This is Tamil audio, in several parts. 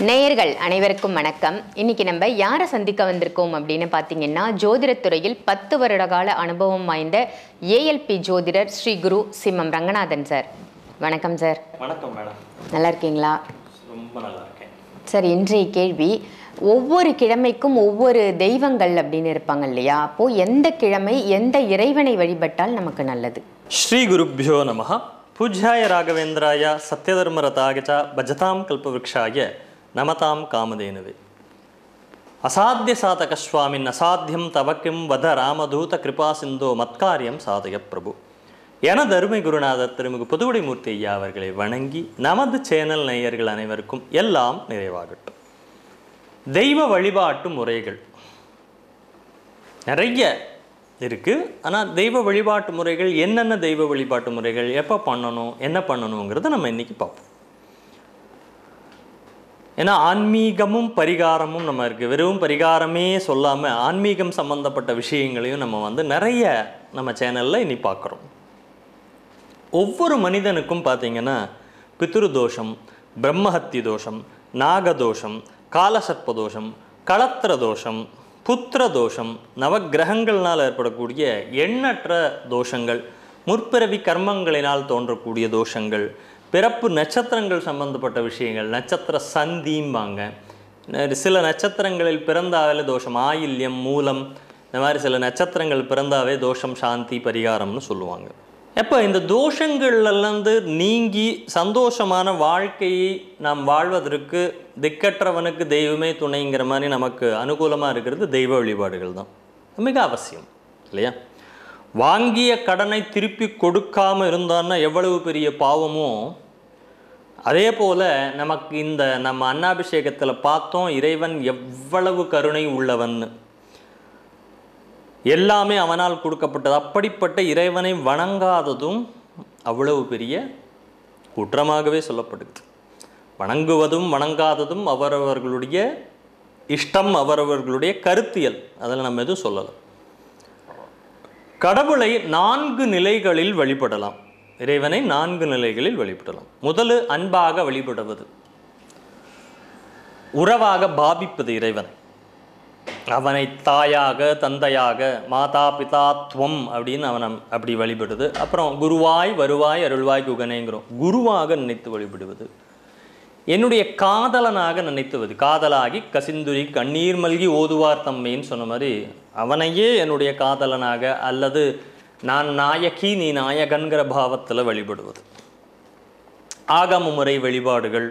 நேயர்கள் அனைவருக்கும் வணக்கம் இன்னைக்கு நம்ம யாரை சந்திக்க வந்திருக்கோம் அப்படின்னு பார்த்தீங்கன்னா ஜோதிடத்துறையில் பத்து வருட கால அனுபவம் வாய்ந்த ஏஎல்பி ஜோதிடர் ஸ்ரீ குரு சிம்மம் ரங்கநாதன் சார் வணக்கம் சார் வணக்கம் மேடம் நல்லா இருக்கீங்களா ரொம்ப நல்லா இருக்கேன் சார் இன்றைய கேள்வி ஒவ்வொரு கிழமைக்கும் ஒவ்வொரு தெய்வங்கள் அப்படின்னு இருப்பாங்க இல்லையா அப்போ எந்த கிழமை எந்த இறைவனை வழிபட்டால் நமக்கு நல்லது ஸ்ரீ குருப்பியோ நம பூஜ்யாய ராகவேந்திராய சத்யதர்மரதாய ச பஜதாம் கல்பவృక్షாய நமதாம் காமதேனுவே அசாத்திய சாதக சுவாமின் அசாத்தியம் தவ கிம் வத ராமதூத கிருபா சிந்தோ மத்காரியம் சாதய பிரபு எனது அருமை குருநாதர் திருமிகு புதுவுடை மூர்த்தி ஐயா அவர்களை வணங்கி நமது சேனல் நேயர்கள் அனைவருக்கும் எல்லாம் நிறைவாகட்டும் தெய்வ வழிபாட்டு முறைகள் நிறைய இருக்குது ஆனால் தெய்வ வழிபாட்டு முறைகள் என்னென்ன தெய்வ வழிபாட்டு முறைகள் எப்போ பண்ணணும் என்ன பண்ணணுங்கிறத நம்ம இன்னைக்கு பார்ப்போம் ஏன்னா ஆன்மீகமும் பரிகாரமும் நம்ம இருக்குது வெறும் பரிகாரமே சொல்லாமல் ஆன்மீகம் சம்மந்தப்பட்ட விஷயங்களையும் நம்ம வந்து நிறைய நம்ம சேனலில் இனி பார்க்குறோம் ஒவ்வொரு மனிதனுக்கும் பார்த்தீங்கன்னா பித்ரு தோஷம் பிரம்மஹத்தி தோஷம் நாகதோஷம் காலசர்ப்ப தோஷம் களத்திர தோஷம் புத்திர தோஷம் நவக்கிரகங்கள்னால் ஏற்படக்கூடிய எண்ணற்ற தோஷங்கள் முற்பிறவி கர்மங்களினால் தோன்றக்கூடிய தோஷங்கள் பிறப்பு நட்சத்திரங்கள் சம்பந்தப்பட்ட விஷயங்கள் நட்சத்திர சந்திம்பாங்க ந- சில நட்சத்திரங்களில் பிறந்தாவே தோஷம் ஆயில்யம் மூலம் இந்த மாதிரி சில நட்சத்திரங்கள் பிறந்தாவே தோஷம் சாந்தி பரிகாரம்னு சொல்லுவாங்க எப்போ இந்த தோஷங்கள்லேருந்து நீங்கி சந்தோஷமான வாழ்க்கையை நாம் வாழ்வதற்கு திக்கற்றவனுக்கு தெய்வமே துணைங்கிற மாதிரி நமக்கு அனுகூலமாக இருக்கிறது தெய்வ வழிபாடுகள் தான் மிக அவசியம் இல்லையா வாங்கிய கடனை திருப்பி கொடுக்காம இருந்தான்னா எவ்வளவு பெரிய பாவமோ அதே போல் நமக்கு இந்த நம்ம அன்னாபிஷேகத்தில் பார்த்தோம் இறைவன் எவ்வளவு கருணை உள்ளவன்னு எல்லாமே அவனால் கொடுக்கப்பட்டது அப்படிப்பட்ட இறைவனை வணங்காததும் அவ்வளவு பெரிய குற்றமாகவே சொல்லப்படுது வணங்குவதும் வணங்காததும் அவரவர்களுடைய இஷ்டம் அவரவர்களுடைய கருத்தியல் அதில் நம்ம எதுவும் சொல்லலை கடவுளை நான்கு நிலைகளில் வழிபடலாம் இறைவனை நான்கு நிலைகளில் வழிபடலாம் முதலு அன்பாக வழிபடுவது உறவாக பாவிப்பது இறைவனை அவனை தாயாக தந்தையாக மாதா பிதா துவம் அப்படின்னு அவனை அப்படி வழிபடுது அப்புறம் குருவாய் வருவாய் அருள்வாய் குகனேங்கிறோம் குருவாக நினைத்து வழிபடுவது என்னுடைய காதலனாக நினைத்துவது காதலாகி கசிந்துரி கண்ணீர் மல்கி ஓதுவார் தம்மைன்னு சொன்ன மாதிரி அவனையே என்னுடைய காதலனாக அல்லது நான் நாயகி நீ நாயகன்கிற பாவத்தில் வழிபடுவது ஆகம முறை வழிபாடுகள்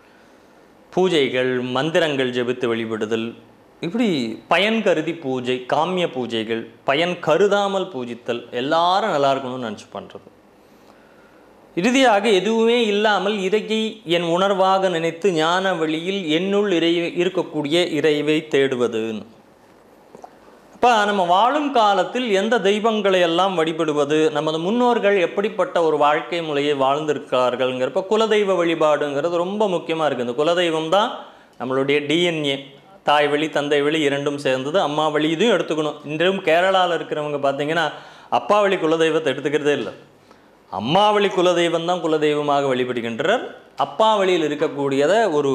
பூஜைகள் மந்திரங்கள் ஜெபித்து வழிபடுதல் இப்படி பயன் கருதி பூஜை காமிய பூஜைகள் பயன் கருதாமல் பூஜித்தல் எல்லாரும் நல்லா இருக்கணும்னு நினச்சி பண்ணுறது இறுதியாக எதுவுமே இல்லாமல் இறையை என் உணர்வாக நினைத்து ஞான வழியில் என்னுள் இறை இருக்கக்கூடிய இறைவை தேடுவதுன்னு அப்போ நம்ம வாழும் காலத்தில் எந்த தெய்வங்களை எல்லாம் வழிபடுவது நமது முன்னோர்கள் எப்படிப்பட்ட ஒரு வாழ்க்கை முறையை வாழ்ந்திருக்கிறார்கள்ங்கிறப்ப குலதெய்வ வழிபாடுங்கிறது ரொம்ப முக்கியமாக இருக்குது இந்த குலதெய்வம் தான் நம்மளுடைய டிஎன்ஏ தாய் வழி தந்தை வழி இரண்டும் சேர்ந்தது அம்மா வழி இதையும் எடுத்துக்கணும் இன்றும் கேரளாவில் இருக்கிறவங்க பார்த்தீங்கன்னா அப்பா வழி குலதெய்வத்தை எடுத்துக்கிறதே இல்லை அம்மா வழி குலதெய்வம் தான் குலதெய்வமாக வழிபடுகின்றனர் அப்பா வழியில் இருக்கக்கூடியதை ஒரு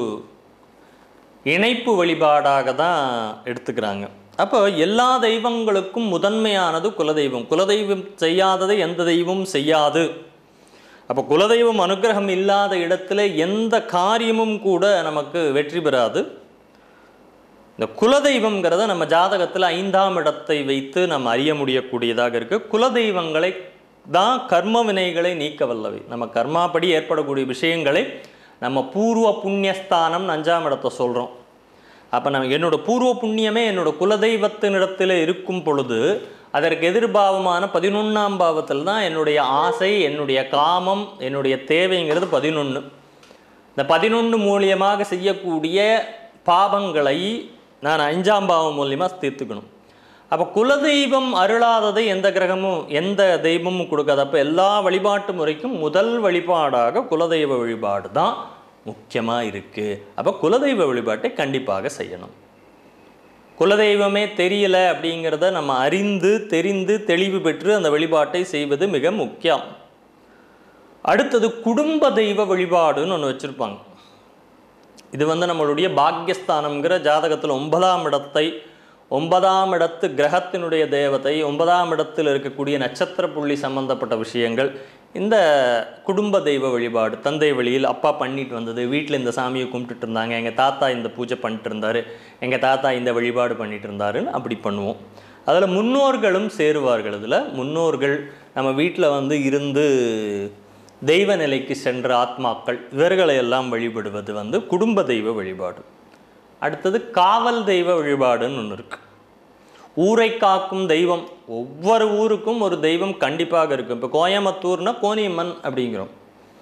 இணைப்பு வழிபாடாக தான் எடுத்துக்கிறாங்க அப்போ எல்லா தெய்வங்களுக்கும் முதன்மையானது குலதெய்வம் குலதெய்வம் செய்யாததை எந்த தெய்வமும் செய்யாது அப்போ குலதெய்வம் அனுக்கிரகம் இல்லாத இடத்துல எந்த காரியமும் கூட நமக்கு வெற்றி பெறாது இந்த குலதெய்வம்ங்கிறத நம்ம ஜாதகத்தில் ஐந்தாம் இடத்தை வைத்து நம்ம அறிய முடியக்கூடியதாக இருக்கு குலதெய்வங்களை தான் கர்ம வினைகளை நீக்க வல்லவை நம்ம கர்மாப்படி ஏற்படக்கூடிய விஷயங்களை நம்ம பூர்வ புண்ணியஸ்தானம் அஞ்சாம் இடத்தை சொல்கிறோம் அப்போ நம்ம என்னோட பூர்வ புண்ணியமே என்னோட குலதெய்வத்தினிடத்தில் இருக்கும் பொழுது அதற்கு எதிர்பாவமான பதினொன்றாம் பாவத்தில் தான் என்னுடைய ஆசை என்னுடைய காமம் என்னுடைய தேவைங்கிறது பதினொன்று இந்த பதினொன்று மூலியமாக செய்யக்கூடிய பாவங்களை நான் அஞ்சாம் பாவம் மூலியமாக தீர்த்துக்கணும் அப்போ குலதெய்வம் அருளாததை எந்த கிரகமும் எந்த தெய்வமும் கொடுக்காது அப்போ எல்லா வழிபாட்டு முறைக்கும் முதல் வழிபாடாக குலதெய்வ வழிபாடு தான் முக்கியமாக இருக்குது அப்போ குலதெய்வ வழிபாட்டை கண்டிப்பாக செய்யணும் குலதெய்வமே தெரியல அப்படிங்கிறத நம்ம அறிந்து தெரிந்து தெளிவு பெற்று அந்த வழிபாட்டை செய்வது மிக முக்கியம் அடுத்தது குடும்ப தெய்வ வழிபாடுன்னு ஒன்று வச்சுருப்பாங்க இது வந்து நம்மளுடைய பாக்யஸ்தானம்ங்கிற ஜாதகத்தில் ஒன்பதாம் இடத்தை ஒன்பதாம் இடத்து கிரகத்தினுடைய தேவதை ஒன்பதாம் இடத்தில் இருக்கக்கூடிய நட்சத்திர புள்ளி சம்பந்தப்பட்ட விஷயங்கள் இந்த குடும்ப தெய்வ வழிபாடு தந்தை வழியில் அப்பா பண்ணிட்டு வந்தது வீட்டில் இந்த சாமியை கும்பிட்டுட்டு இருந்தாங்க எங்கள் தாத்தா இந்த பூஜை பண்ணிட்டு இருந்தாரு எங்கள் தாத்தா இந்த வழிபாடு பண்ணிட்டு இருந்தாருன்னு அப்படி பண்ணுவோம் அதில் முன்னோர்களும் சேருவார்கள் இதில் முன்னோர்கள் நம்ம வீட்டில் வந்து இருந்து தெய்வ நிலைக்கு சென்ற ஆத்மாக்கள் இவர்களை எல்லாம் வழிபடுவது வந்து குடும்ப தெய்வ வழிபாடு அடுத்தது காவல் தெய்வ வழிபாடுன்னு ஒன்று இருக்கு ஊரை காக்கும் தெய்வம் ஒவ்வொரு ஊருக்கும் ஒரு தெய்வம் கண்டிப்பாக இருக்கும் இப்போ கோயம்புத்தூர்னா கோனியம்மன் அப்படிங்கிறோம்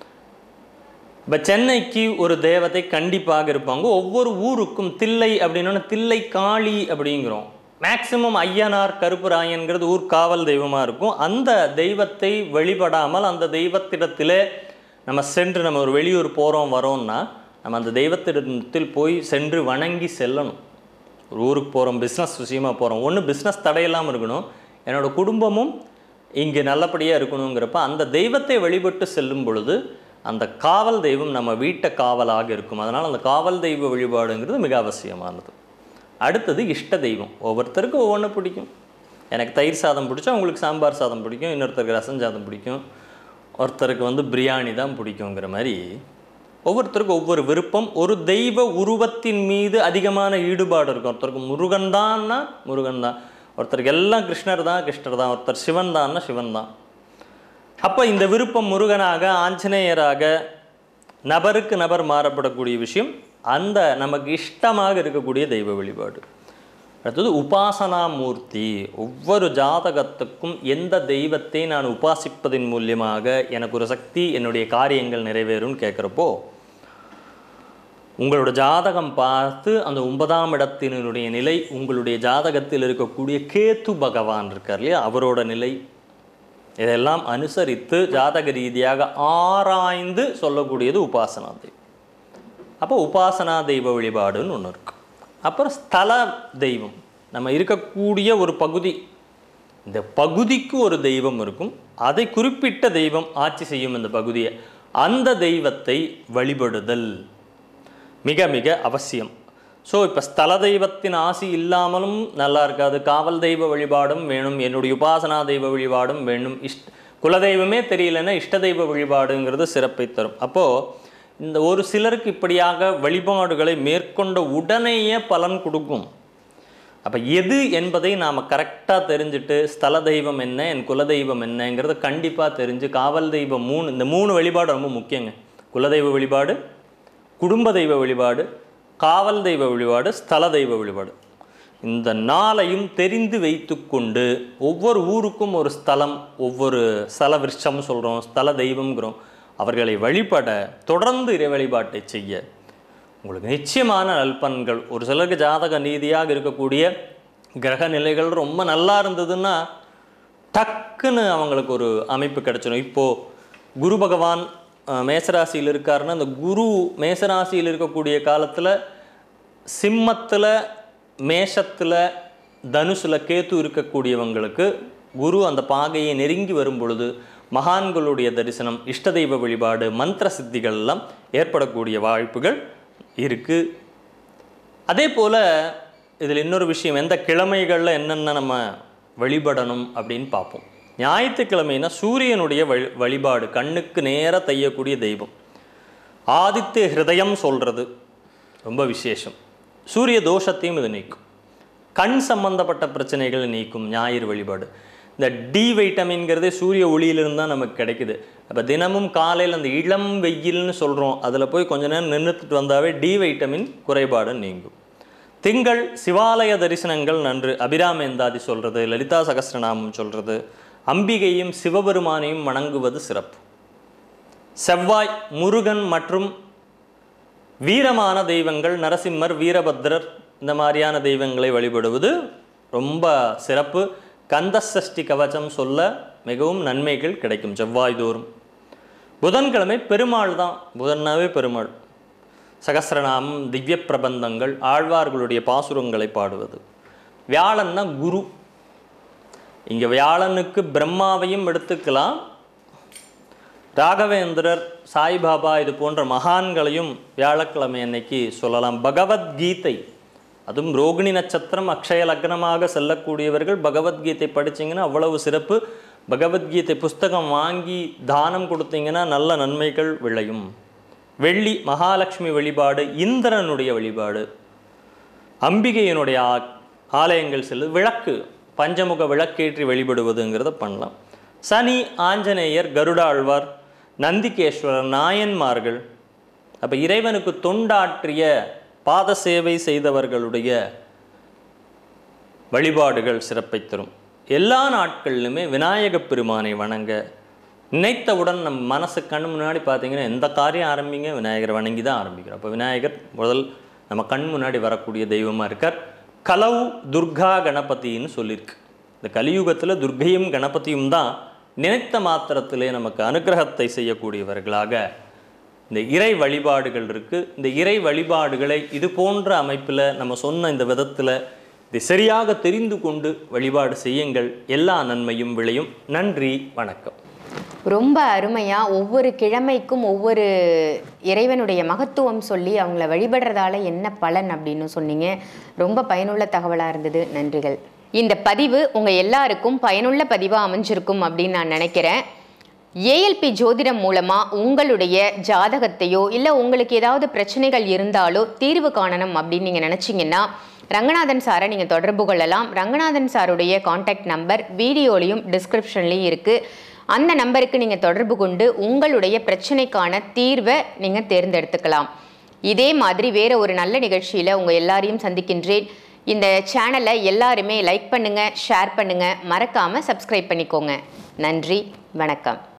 இப்போ சென்னைக்கு ஒரு தேவதை கண்டிப்பாக இருப்பாங்க ஒவ்வொரு ஊருக்கும் தில்லை அப்படின்னா தில்லை காளி அப்படிங்கிறோம் மேக்சிமம் ஐயனார் கருப்புராயன்கிறது ஊர் காவல் தெய்வமாக இருக்கும் அந்த தெய்வத்தை வழிபடாமல் அந்த தெய்வத்திடத்திலே நம்ம சென்று நம்ம ஒரு வெளியூர் போகிறோம் வரோம்னா நம்ம அந்த தெய்வத்திடத்தில் போய் சென்று வணங்கி செல்லணும் ஒரு ஊருக்கு போகிறோம் பிஸ்னஸ் விஷயமா போகிறோம் ஒன்று பிஸ்னஸ் தடையில்லாமல் இருக்கணும் என்னோடய குடும்பமும் இங்கே நல்லபடியாக இருக்கணுங்கிறப்ப அந்த தெய்வத்தை வழிபட்டு செல்லும் பொழுது அந்த காவல் தெய்வம் நம்ம வீட்டை காவலாக இருக்கும் அதனால் அந்த காவல் தெய்வ வழிபாடுங்கிறது மிக அவசியமானது அடுத்தது இஷ்ட தெய்வம் ஒவ்வொருத்தருக்கும் ஒவ்வொன்று பிடிக்கும் எனக்கு தயிர் சாதம் பிடிச்சா உங்களுக்கு சாம்பார் சாதம் பிடிக்கும் இன்னொருத்தருக்கு ரசம் சாதம் பிடிக்கும் ஒருத்தருக்கு வந்து பிரியாணி தான் பிடிக்குங்கிற மாதிரி ஒவ்வொருத்தருக்கும் ஒவ்வொரு விருப்பம் ஒரு தெய்வ உருவத்தின் மீது அதிகமான ஈடுபாடு இருக்கும் ஒருத்தருக்கு முருகன் தான்னா முருகன் தான் ஒருத்தருக்கு எல்லாம் கிருஷ்ணர் தான் கிருஷ்ணர் தான் ஒருத்தர் சிவன் தான்னா சிவன் தான் அப்போ இந்த விருப்பம் முருகனாக ஆஞ்சநேயராக நபருக்கு நபர் மாறப்படக்கூடிய விஷயம் அந்த நமக்கு இஷ்டமாக இருக்கக்கூடிய தெய்வ வழிபாடு அடுத்தது உபாசனா மூர்த்தி ஒவ்வொரு ஜாதகத்துக்கும் எந்த தெய்வத்தை நான் உபாசிப்பதன் மூலியமாக எனக்கு ஒரு சக்தி என்னுடைய காரியங்கள் நிறைவேறும்னு கேட்குறப்போ உங்களோட ஜாதகம் பார்த்து அந்த ஒன்பதாம் இடத்தினுடைய நிலை உங்களுடைய ஜாதகத்தில் இருக்கக்கூடிய கேத்து பகவான் இருக்கார் இல்லையா அவரோட நிலை இதெல்லாம் அனுசரித்து ஜாதக ரீதியாக ஆராய்ந்து சொல்லக்கூடியது உபாசனா தெய்வம் அப்போ உபாசனா தெய்வ வழிபாடுன்னு ஒன்று இருக்கு அப்புறம் ஸ்தல தெய்வம் நம்ம இருக்கக்கூடிய ஒரு பகுதி இந்த பகுதிக்கு ஒரு தெய்வம் இருக்கும் அதை குறிப்பிட்ட தெய்வம் ஆட்சி செய்யும் இந்த பகுதியை அந்த தெய்வத்தை வழிபடுதல் மிக மிக அவசியம் ஸோ இப்போ ஸ்தல தெய்வத்தின் ஆசி இல்லாமலும் நல்லா இருக்காது காவல் தெய்வ வழிபாடும் வேணும் என்னுடைய உபாசனா தெய்வ வழிபாடும் வேணும் இஷ்ட குலதெய்வமே தெரியலன்னா இஷ்ட தெய்வ வழிபாடுங்கிறது சிறப்பை தரும் அப்போது இந்த ஒரு சிலருக்கு இப்படியாக வழிபாடுகளை மேற்கொண்ட உடனேயே பலன் கொடுக்கும் அப்போ எது என்பதை நாம் கரெக்டாக தெரிஞ்சுட்டு ஸ்தல தெய்வம் என்ன என் குலதெய்வம் என்னங்கிறத கண்டிப்பாக தெரிஞ்சு காவல் தெய்வம் மூணு இந்த மூணு வழிபாடு ரொம்ப முக்கியங்க குலதெய்வ வழிபாடு குடும்ப தெய்வ வழிபாடு காவல் தெய்வ வழிபாடு ஸ்தல தெய்வ வழிபாடு இந்த நாளையும் தெரிந்து வைத்துக்கொண்டு ஒவ்வொரு ஊருக்கும் ஒரு ஸ்தலம் ஒவ்வொரு ஸ்தல விருட்சம் சொல்கிறோம் ஸ்தல தெய்வம்ங்கிறோம் அவர்களை வழிபட தொடர்ந்து இறை வழிபாட்டை செய்ய உங்களுக்கு நிச்சயமான நல்பலன்கள் ஒரு சிலருக்கு ஜாதக நீதியாக இருக்கக்கூடிய கிரக நிலைகள் ரொம்ப நல்லா இருந்ததுன்னா டக்குன்னு அவங்களுக்கு ஒரு அமைப்பு கிடைச்சிடும் இப்போது குரு பகவான் அஹ், மேசராசியில் இருக்காருன்னா அந்த குரு மேசராசியில் இருக்கக்கூடிய காலத்தில் சிம்மத்தில் மேஷத்தில் தனுசில் கேத்து இருக்கக்கூடியவங்களுக்கு குரு அந்த பாகையை நெருங்கி வரும் பொழுது மகான்களுடைய தரிசனம் இஷ்ட தெய்வ வழிபாடு மந்திர சித்திகள் எல்லாம் ஏற்படக்கூடிய வாய்ப்புகள் இருக்குது அதே போல் இதில் இன்னொரு விஷயம் எந்த கிழமைகளில் என்னென்ன நம்ம வழிபடணும் அப்படின்னு பார்ப்போம் ஞாயிற்றுக்கிழமைனா சூரியனுடைய வழி வழிபாடு கண்ணுக்கு நேராக தையக்கூடிய தெய்வம் ஆதித்ய ஹிருதயம் சொல்கிறது ரொம்ப விசேஷம் சூரிய தோஷத்தையும் இது நீக்கும் கண் சம்பந்தப்பட்ட பிரச்சனைகளை நீக்கும் ஞாயிறு வழிபாடு இந்த டி வைட்டமின்கிறதே சூரிய ஒளியிலிருந்து தான் நமக்கு கிடைக்குது அப்போ தினமும் காலையில் அந்த இளம் வெயில்னு சொல்கிறோம் அதில் போய் கொஞ்ச நேரம் நின்றுட்டு வந்தாவே டி வைட்டமின் குறைபாடு நீங்கும் திங்கள் சிவாலய தரிசனங்கள் நன்று அபிராமேந்தாதி சொல்கிறது லலிதா சகஸ்ரநாமம் சொல்கிறது அம்பிகையும் சிவபெருமானையும் வணங்குவது சிறப்பு செவ்வாய் முருகன் மற்றும் வீரமான தெய்வங்கள் நரசிம்மர் வீரபத்ரர் இந்த மாதிரியான தெய்வங்களை வழிபடுவது ரொம்ப சிறப்பு கந்தசஷ்டி கவசம் சொல்ல மிகவும் நன்மைகள் கிடைக்கும் செவ்வாய் தோறும் புதன்கிழமை பெருமாள் தான் புதன்னாவே பெருமாள் சகஸ்ரநாமம் திவ்ய பிரபந்தங்கள் ஆழ்வார்களுடைய பாசுரங்களை பாடுவது வியாழன்னா குரு இங்கே வியாழனுக்கு பிரம்மாவையும் எடுத்துக்கலாம் ராகவேந்திரர் சாய்பாபா இது போன்ற மகான்களையும் வியாழக்கிழமை அன்னைக்கு சொல்லலாம் பகவத்கீதை அதுவும் ரோகிணி நட்சத்திரம் அக்ஷய லக்னமாக செல்லக்கூடியவர்கள் பகவத்கீதை படிச்சீங்கன்னா அவ்வளவு சிறப்பு பகவத்கீதை புஸ்தகம் வாங்கி தானம் கொடுத்தீங்கன்னா நல்ல நன்மைகள் விளையும் வெள்ளி மகாலட்சுமி வழிபாடு இந்திரனுடைய வழிபாடு அம்பிகையினுடைய ஆ- ஆலயங்கள் செல்லு விளக்கு பஞ்சமுக விளக்கேற்றி வழிபடுவதுங்கிறத பண்ணலாம் சனி ஆஞ்சநேயர் கருடாழ்வார் நந்திகேஸ்வரர் நாயன்மார்கள் அப்போ இறைவனுக்கு தொண்டாற்றிய பாத சேவை செய்தவர்களுடைய வழிபாடுகள் சிறப்பை தரும் எல்லா நாட்களிலுமே விநாயகப் பெருமானை வணங்க நினைத்தவுடன் நம் மனசு கண் முன்னாடி பார்த்தீங்கன்னா எந்த காரியம் ஆரம்பிங்க விநாயகரை வணங்கி தான் ஆரம்பிக்கிறோம் அப்போ விநாயகர் முதல் நம்ம கண் முன்னாடி வரக்கூடிய தெய்வமாக இருக்கார் கலவு துர்கா கணபதின்னு சொல்லியிருக்கு இந்த கலியுகத்தில் துர்க்கையும் கணபதியும் தான் நினைத்த மாத்திரத்திலே நமக்கு அனுக்கிரகத்தை செய்யக்கூடியவர்களாக இந்த இறை வழிபாடுகள் இருக்குது இந்த இறை வழிபாடுகளை இது போன்ற அமைப்பில் நம்ம சொன்ன இந்த விதத்தில் இதை சரியாக தெரிந்து கொண்டு வழிபாடு செய்யுங்கள் எல்லா நன்மையும் விளையும் நன்றி வணக்கம் ரொம்ப அருமையாக ஒவ்வொரு கிழமைக்கும் ஒவ்வொரு இறைவனுடைய மகத்துவம் சொல்லி அவங்கள வழிபடுறதால என்ன பலன் அப்படின்னு சொன்னீங்க ரொம்ப பயனுள்ள தகவலாக இருந்தது நன்றிகள் இந்த பதிவு உங்கள் எல்லாருக்கும் பயனுள்ள பதிவாக அமைஞ்சிருக்கும் அப்படின்னு நான் நினைக்கிறேன் ஏஎல்பி ஜோதிடம் மூலமாக உங்களுடைய ஜாதகத்தையோ இல்லை உங்களுக்கு ஏதாவது பிரச்சனைகள் இருந்தாலோ தீர்வு காணணும் அப்படின்னு நீங்கள் நினச்சிங்கன்னா ரங்கநாதன் சாரை நீங்கள் தொடர்பு கொள்ளலாம் ரங்கநாதன் சாருடைய காண்டாக்ட் நம்பர் வீடியோலையும் டிஸ்கிரிப்ஷன்லேயும் இருக்குது அந்த நம்பருக்கு நீங்கள் தொடர்பு கொண்டு உங்களுடைய பிரச்சனைக்கான தீர்வை நீங்கள் தேர்ந்தெடுத்துக்கலாம் இதே மாதிரி வேற ஒரு நல்ல நிகழ்ச்சியில் உங்கள் எல்லாரையும் சந்திக்கின்றேன் இந்த சேனலை எல்லாருமே லைக் பண்ணுங்கள் ஷேர் பண்ணுங்கள் மறக்காமல் சப்ஸ்கிரைப் பண்ணிக்கோங்க நன்றி வணக்கம்